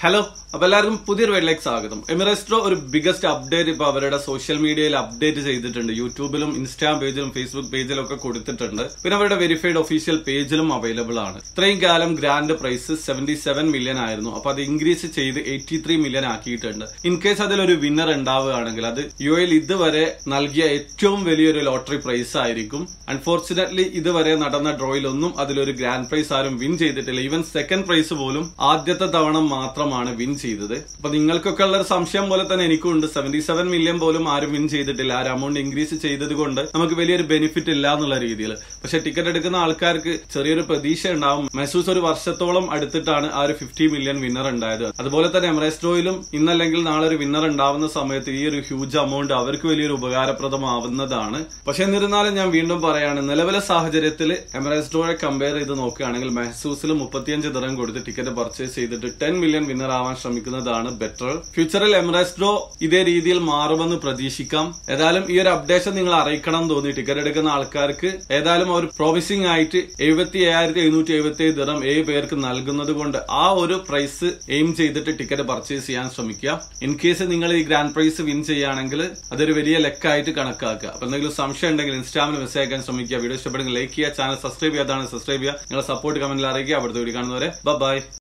hello അപ്പൊ എല്ലാവർക്കും പുതിയൊരു വീഡിയോയിലേക്ക് സ്വാഗതം എമിറേസ്ട്രോ ഒരു ബിഗസ്റ്റ് അപ്ഡേറ്റ് ഇപ്പൊ അവരുടെ സോഷ്യൽ മീഡിയയിൽ അപ്ഡേറ്റ് ചെയ്തിട്ടുണ്ട് യൂട്യൂബിലും ഇൻസ്റ്റാഗ്രാം പേജിലും ഫേസ്ബുക്ക് പേജിലും ഒക്കെ കൊടുത്തിട്ടുണ്ട് പിന്നെ അവരുടെ വെരിഫൈഡ് ഒഫീഷ്യൽ പേജിലും അവൈലബിൾ ആണ് ഇത്രയും കാലം grand prize seventy seven million ആയിരുന്നു അപ്പൊ അത് ഇൻക്രീസ് ചെയ്ത് എയ്റ്റി ത്രീ മില്യൺ ആക്കിയിട്ടുണ്ട് ഇൻ കേസ് അതിലൊരു വിന്നർ ഉണ്ടാവുകയാണെങ്കിൽ അത് യു എയിൽ ഇതുവരെ നൽകിയ ഏറ്റവും വലിയൊരു ലോട്ടറി പ്രൈസ് ആയിരിക്കും അൺഫോർച്ചുനേറ്റ്ലി ഇതുവരെ നടന്ന ഡ്രോയിലൊന്നും അതിലൊരു ഗ്രാൻഡ് പ്രൈസ് ആരും വിൻ ചെയ്തിട്ടില്ല ഈവൻ സെക്കൻഡ് പ്രൈസ് പോലും ആദ്യത്തെ തവണ മാത്രമാണ് വിൻ ചെയ്തത് അപ്പൊ നിങ്ങൾക്കൊക്കെ ഉള്ള ഒരു സംശയം പോലെ തന്നെ എനിക്കും ഉണ്ട് സെവന്റി സെവൻ മില്യൺ പോലും ആരും വിൻ ചെയ്തിട്ടില്ല ആ ഒരു എമൗണ്ട് ഇൻക്രീസ് ചെയ്തത് കൊണ്ട് നമുക്ക് വലിയൊരു ബെനിഫിറ്റ് ഇല്ല എന്നുള്ള രീതിയിൽ പക്ഷെ ടിക്കറ്റ് എടുക്കുന്ന ആൾക്കാർക്ക് ചെറിയൊരു പ്രതീക്ഷ ഉണ്ടാവും മെസൂസ് ഒരു വർഷത്തോളം അടുത്തിട്ടാണ് ആ ഒരു ഫിഫ്റ്റി മില്യൺ വിന്നർ ഉണ്ടായത് അതുപോലെ തന്നെ എമറേസ്ട്രോയിലും ഇന്നല്ലെങ്കിൽ നാളെ ഒരു വിന്നർ ഉണ്ടാവുന്ന സമയത്ത് ഈ ഒരു ഹ്യൂജ് എമൗണ്ട് അവർക്ക് വലിയൊരു ഉപകാരപ്രദമാവുന്നതാണ് പക്ഷെ എന്നിരുന്നാലും ഞാൻ വീണ്ടും പറയാണ് നിലവിലെ സാഹചര്യത്തിൽ എമറേസ്ട്രോയെ കമ്പയർ ചെയ്ത് നോക്കുകയാണെങ്കിൽ മെഹസൂസിൽ മുപ്പത്തിയഞ്ച് ദിനം കൊടുത്ത് ടിക്കറ്റ് പർച്ചേസ് ചെയ്തിട്ട് ടെൻ മില്യൺ വിന്നർ ആവാൻ ശ്രമിക്കുന്നതാണ് ബെറ്റർ ഫ്യൂച്ചറിൽ എമറേസ്ട്രോ ഇതേ രീതിയിൽ മാറുമെന്ന് പ്രതീക്ഷിക്കാം ഏതായാലും ഈ ഒരു അപ്ഡേഷൻ നിങ്ങൾ അറിയിക്കണം എന്ന് തോന്നി ടിക്കറ്റ് എടുക്കുന്ന ആൾക്കാർക്ക് ഏതായാലും അവർ പ്രോമിസിംഗ് ആയിട്ട് എഴുപത്തി ഏഴായിരത്തി എഴുന്നൂറ്റി എഴുപത്തി ഏഴ് ദിനം ഏഴ് പേർക്ക് നൽകുന്നത് കൊണ്ട് ആ ഒരു പ്രൈസ് എയിം ചെയ്തിട്ട് ടിക്കറ്റ് പർച്ചേസ് ചെയ്യാൻ ശ്രമിക്കുക ഇൻ കേസ് നിങ്ങൾ ഈ ഗ്രാൻഡ് പ്രൈസ് വിൻ ചെയ്യുകയാണെങ്കിൽ അതൊരു വലിയ ലെക്കായിട്ട് കണക്കാക്കുക അപ്പൊ എന്തെങ്കിലും സംശയം ഉണ്ടെങ്കിൽ ഇൻസ്റ്റാമിൽ മെസ്സേജ് അയക്കാൻ ശ്രമിക്കുക വീഡിയോ ഇഷ്ടപ്പെടുമെങ്കിൽ ലൈക്ക് ചെയ്യുക ചാനൽ സബ്സ്ക്രൈബ് ചെയ്യാതാണ് സബ്സ്ക്രൈബ് ചെയ്യുക നിങ്ങളുടെ സപ്പോർട്ട് കമന്റിൽ അറിയിക്കുക അവിടുത്തെ വീഡിയോ കാണുന്നവരെ ബൈ